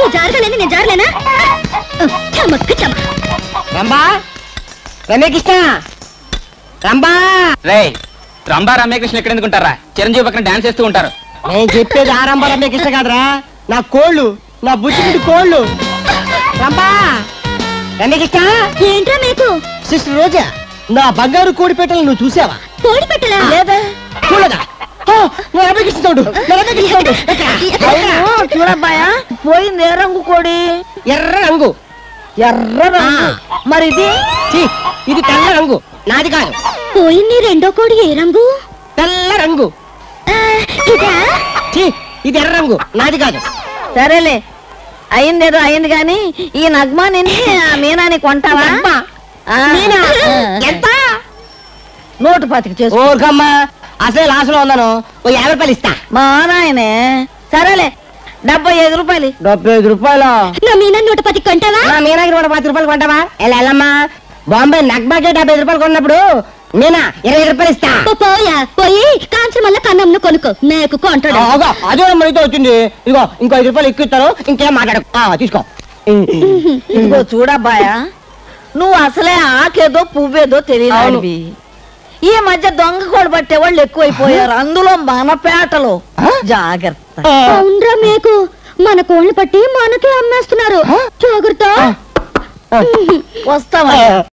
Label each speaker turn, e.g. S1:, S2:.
S1: నువ్వు జారగలేని నేను జారలేనా చమక్క చమ
S2: రంబా రమ్యకృష్ణ రంబా
S3: రే రంభా రమ్యకృష్ణ ఎక్కడ ఎందుకుంటారా చిరంజీవి పక్కన డాన్స్ చేస్తూ ఉంటారు
S2: నేను చెప్పేది ఆ రంబా రమ్యకృష్ణ కాదురా నా కోళ్ళు నా బుజ్జిగుడి కోళ్ళు రంబా రమ్యకృష్ణ
S1: ఏంట్రా మీకు
S2: సిస్టర్ రోజా నా బంగారు కోడి పెట్టలు నువ్వు చూసావా
S1: కోడి పెట్టలా
S2: లేదా చూడదా ఆ, నా రమ్యకృష్ణ తోడు నా రమ్యకృష్ణ తోడు ఎక్కడ?
S4: చూడబ్బాయా పోయింది ఏ రంగు కోడి
S2: ఎర్ర రంగు
S4: ఎర్ర రంగు మరి ఇది
S2: ఛీ, ఇది తెల్ల రంగు నాది కాదు
S1: పోయింది రెండో కోడి ఏ రంగు
S2: తెల్ల రంగు
S1: ఆ, ఇదా
S2: ఛీ, ఇది ఎర్ర రంగు నాది కాదు
S4: సరేలే అయిందేదో అయింది గాని ఈ నగ్మాని ఆ మీనాని కొంటావా
S2: నగ్మా?
S4: ఆ.
S2: మీనా?
S4: ఆ.
S2: ఎంత?
S4: నోటు పాతిక చేసుకో
S2: ఓర్కమ్మా అసలే లాసులో ఉన్నాను ఓ యాభై రూపాయలు ఇస్తా
S4: మా నాయనే సరేలే డెబ్బై ఐదు రూపాయలు
S2: డెబ్బై ఐదు రూపాయలు
S1: నా మీనా నూట పది కొంటావా
S2: నా మీనాకి నూట పది రూపాయలు కొంటావా ఎలా వెళ్ళమ్మా బాంబే నగ్బాకే డెబ్బై ఐదు రూపాయలు కొన్నప్పుడు మీనా ఇరవై ఐదు రూపాయలు ఇస్తా
S1: పో, పోయా పోయి కాంచం వల్ల కన్నంను కొనుక్కో మేకు కొంటాడు
S2: ఆగా, అదే మనతో వచ్చింది ఇదిగో ఇంకో ఐదు రూపాయలు ఎక్కువ ఇస్తారు ఇంకేం మాట్లాడు ఆ, తీసుకో
S4: ఇదిగో చూడబ్బాయా నువ్వు అసలే ఆకేదో పువ్వేదో తెలియదు
S2: అవును.
S4: వాడివి. ఈ మధ్య దొంగ కోడి పట్టే వాళ్ళు ఎక్కువైపోయారు అందులో మన పేటలో
S2: ఆ?
S4: జాగ్రత్త
S2: ఆ,
S1: అవునరా మేకు మన కోళ్ళని పట్టి మనకే అమ్మేస్తున్నారు జాగ్రత్త
S2: ఆ.
S4: వస్తావా